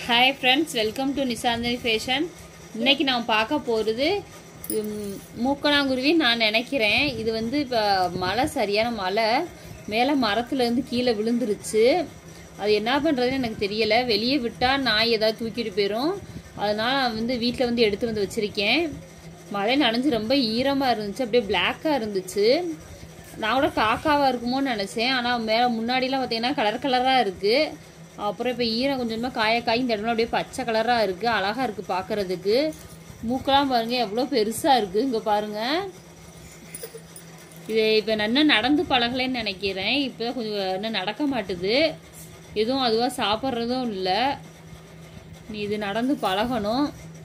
hi friends welcome to Nishanthani fashion இன்னைக்கு நான் பார்க்க போகிறது மூக்கணாங்குருவி நான் நினைக்கிறேன் இது வந்து இப்போ மழை சரியான மழை மேலே மரத்துலேருந்து கீழே விழுந்துருச்சு அது என்ன பண்ணுறதுன்னு எனக்கு தெரியலை வெளியே விட்டால் நாய் ஏதாவது தூக்கிட்டு போயிடும் அதனால் நான் வந்து வீட்டில் வந்து எடுத்து வந்து வச்சுருக்கேன் மழை நனைஞ்சு ரொம்ப ஈரமாக இருந்துச்சு அப்படியே பிளாக்காக இருந்துச்சு நான் கூட காக்காவாக இருக்குமோன்னு நினச்சேன் ஆனால் மேலே முன்னாடிலாம் பார்த்தீங்கன்னா கலர் கலராக இருக்குது அப்புறம் இப்போ ஈரம் கொஞ்சமாக காய காய் இந்த இடம்லாம் அப்படியே பச்சை கலராக இருக்குது அழகாக இருக்குது பார்க்குறதுக்கு மூக்கெல்லாம் பாருங்கள் எவ்வளோ பெருசாக இருக்குது இங்கே பாருங்கள் இது இப்போ நான் இன்னும் நடந்து பழகலைன்னு நினைக்கிறேன் இப்போ கொஞ்சம் இன்னும் நடக்க மாட்டுது எதுவும் அதுவாக சாப்பிட்றதும் இல்லை நீ இது நடந்து பழகணும்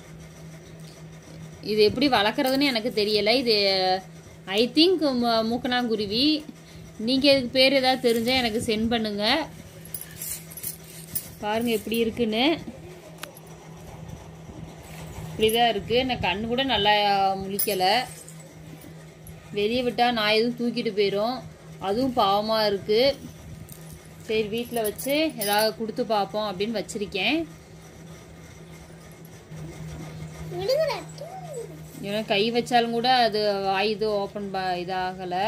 இது எப்படி வளர்க்குறதுன்னு எனக்கு தெரியலை இது ஐ திங்க் மூக்கணாங்குருவி நீங்கள் இதுக்கு பேர் ஏதாவது தெரிஞ்சால் எனக்கு சென்ட் பண்ணுங்க பாருங்க எப்படி இருக்குன்னு இப்படிதான் இருக்கு நான் கண்ணு கூட நல்லா முழிக்கலை வெளியே விட்டால் நான் எதுவும் தூக்கிட்டு போயிடும் அதுவும் பாவமாக இருக்கு சரி வீட்டில் வச்சு ஏதாவது கொடுத்து பார்ப்போம் அப்படின்னு வச்சிருக்கேன் ஏன்னா கை வச்சாலும் கூட அது வாய் இது ஓப்பன் இதாகலை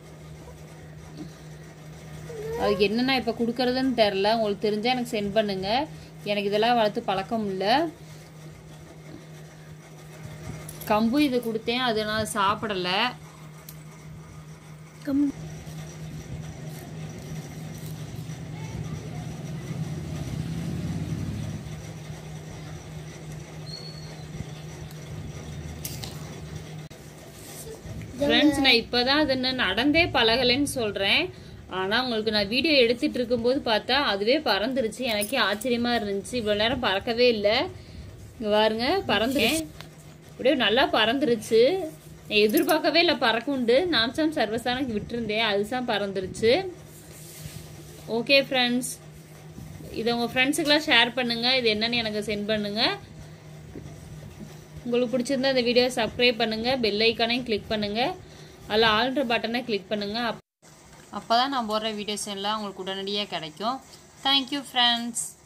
அதுக்கு என்னென்ன இப்போ கொடுக்கறதுன்னு தெரில உங்களுக்கு தெரிஞ்சால் எனக்கு சென்ட் பண்ணுங்க எனக்கு இதெல்லாம் வளர்த்து பழக்கம் இல்லை கம்பு இது கொடுத்தேன் அது நான் சாப்பிடலை ஃப்ரெண்ட்ஸ் நான் இப்போதான் அது இன்னும் நடந்தே பழகலைன்னு சொல்கிறேன் ஆனால் உங்களுக்கு நான் வீடியோ எடுத்துட்டு இருக்கும்போது பார்த்தா அதுவே பறந்துருச்சு எனக்கே ஆச்சரியமா இருந்துச்சு இவ்வளோ நேரம் பறக்கவே இல்லை இங்கே பாருங்க பறந்துருச்சு அப்படியே நல்லா பறந்துருச்சு நான் எதிர்பார்க்கவே இல்லை பறக்குண்டு நான் தான் சர்வசானக்கு விட்டுருந்தேன் அதுதான் பறந்துருச்சு ஓகே ஃப்ரெண்ட்ஸ் இதை உங்கள் ஃப்ரெண்ட்ஸுக்கெல்லாம் ஷேர் பண்ணுங்கள் இது என்னன்னு எனக்கு சென்ட் பண்ணுங்கள் உங்களுக்கு பிடிச்சிருந்தா இந்த வீடியோ சப்ஸ்கிரைப் பண்ணுங்கள் பெல் ஐக்கானையும் கிளிக் பண்ணுங்கள் அதில் ஆல்ட்ரு பட்டனை கிளிக் பண்ணுங்கள் அப் அப்போ தான் நான் போடுற வீடியோஸ் எல்லாம் உங்களுக்கு உடனடியாக கிடைக்கும் தேங்க்யூ ஃப்ரெண்ட்ஸ்